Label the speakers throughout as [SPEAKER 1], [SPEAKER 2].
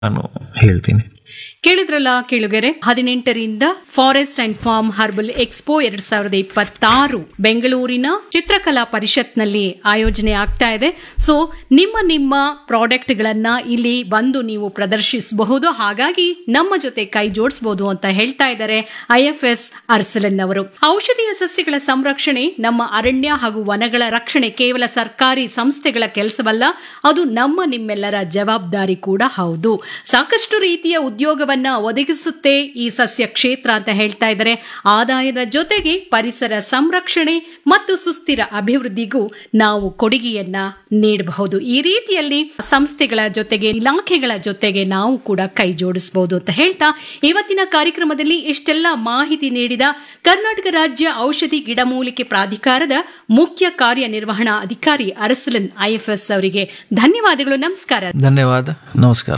[SPEAKER 1] ನಾನು ಹೇಳ್ತೀನಿ
[SPEAKER 2] ಕೇಳಿದ್ರಲ್ಲ ಕೇಳುಗೆರೆ ಹದಿನೆಂಟರಿಂದ forest and farm herbal expo ಎರಡ್ ಸಾವಿರದ ಇಪ್ಪತ್ತಾರು ಬೆಂಗಳೂರಿನ ಚಿತ್ರಕಲಾ ಪರಿಷತ್ನಲ್ಲಿ ಆಯೋಜನೆ ಆಗ್ತಾ ಇದೆ ಸೊ ನಿಮ್ಮ ನಿಮ್ಮ ಪ್ರಾಡಕ್ಟ್ ಗಳನ್ನ ಇಲ್ಲಿ ಬಂದು ನೀವು ಪ್ರದರ್ಶಿಸಬಹುದು ಹಾಗಾಗಿ ನಮ್ಮ ಜೊತೆ ಕೈ ಜೋಡಿಸಬಹುದು ಅಂತ ಹೇಳ್ತಾ ಇದ್ದಾರೆ ಐಎಫ್ಎಸ್ ಅರ್ಸಲನ್ ಅವರು ಔಷಧೀಯ ಸಸ್ಯಗಳ ಸಂರಕ್ಷಣೆ ನಮ್ಮ ಅರಣ್ಯ ಹಾಗೂ ವನಗಳ ರಕ್ಷಣೆ ಕೇವಲ ಸರ್ಕಾರಿ ಸಂಸ್ಥೆಗಳ ಕೆಲಸವಲ್ಲ ಅದು ನಮ್ಮ ನಿಮ್ಮೆಲ್ಲರ ಜವಾಬ್ದಾರಿ ಕೂಡ ಹೌದು ಸಾಕಷ್ಟು ರೀತಿಯ ಉದ್ಯೋಗವನ್ನ ಒದಗಿಸುತ್ತೆ ಈ ಸಸ್ಯ ಕ್ಷೇತ್ರ ಅಂತ ಹೇಳ್ತಾ ಇದ್ದಾರೆ ಆದಾಯದ ಜೊತೆಗೆ ಪರಿಸರ ಸಂರಕ್ಷಣೆ ಮತ್ತು ಸುಸ್ಥಿರ ಅಭಿವೃದ್ಧಿಗೂ ನಾವು ಕೊಡುಗೆಯನ್ನ ನೀಡಬಹುದು ಈ ರೀತಿಯಲ್ಲಿ ಸಂಸ್ಥೆಗಳ ಜೊತೆಗೆ ಇಲಾಖೆಗಳ ಜೊತೆಗೆ ನಾವು ಕೂಡ ಕೈ ಜೋಡಿಸಬಹುದು ಅಂತ ಹೇಳ್ತಾ ಇವತ್ತಿನ ಕಾರ್ಯಕ್ರಮದಲ್ಲಿ ಇಷ್ಟೆಲ್ಲ ಮಾಹಿತಿ ನೀಡಿದ ಕರ್ನಾಟಕ ರಾಜ್ಯ ಔಷಧಿ ಗಿಡಮೂಲಿಕೆ ಪ್ರಾಧಿಕಾರದ ಮುಖ್ಯ ಕಾರ್ಯನಿರ್ವಹಣಾ ಅಧಿಕಾರಿ ಅರಸಲನ್ ಐಎಫ್ಎಸ್ ಅವರಿಗೆ ಧನ್ಯವಾದಗಳು ನಮಸ್ಕಾರ
[SPEAKER 1] ಧನ್ಯವಾದ ನಮಸ್ಕಾರ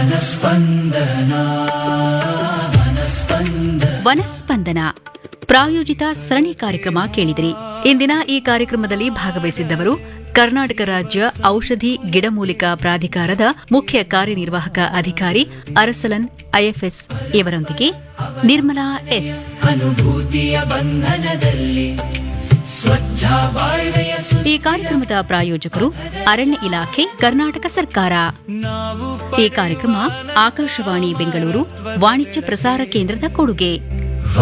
[SPEAKER 3] ವನಸ್ಪಂದನ ಪ್ರಾಯೋಜಿತ ಸರಣಿ ಕಾರ್ಯಕ್ರಮ ಕೇಳಿದಿರಿ ಇಂದಿನ ಈ ಕಾರ್ಯಕ್ರಮದಲ್ಲಿ ಭಾಗವಹಿಸಿದ್ದವರು ಕರ್ನಾಟಕ ರಾಜ್ಯ ಔಷಧಿ ಗಿಡಮೂಲಿಕಾ ಪ್ರಾಧಿಕಾರದ ಮುಖ್ಯ ಕಾರ್ಯನಿರ್ವಾಹಕ ಅಧಿಕಾರಿ ಅರಸಲನ್ ಐಎಫ್ಎಸ್ ಇವರೊಂದಿಗೆ ನಿರ್ಮಲಾ ಎಸ್
[SPEAKER 4] ಅನುಭೂತಿಯ ಬಂಧನದಲ್ಲಿ ಸ್ವಚ್ಛ ಬಾಳ್ವೆಯ
[SPEAKER 3] ಈ ಕಾರ್ಯಕ್ರಮದ ಪ್ರಾಯೋಜಕರು ಅರಣ್ಯ ಇಲಾಖೆ ಕರ್ನಾಟಕ ಸರ್ಕಾರ ಈ ಕಾರ್ಯಕ್ರಮ ಆಕಾಶವಾಣಿ ಬೆಂಗಳೂರು ವಾಣಿಜ್ಯ ಪ್ರಸಾರ ಕೇಂದ್ರದ ಕೊಡುಗೆ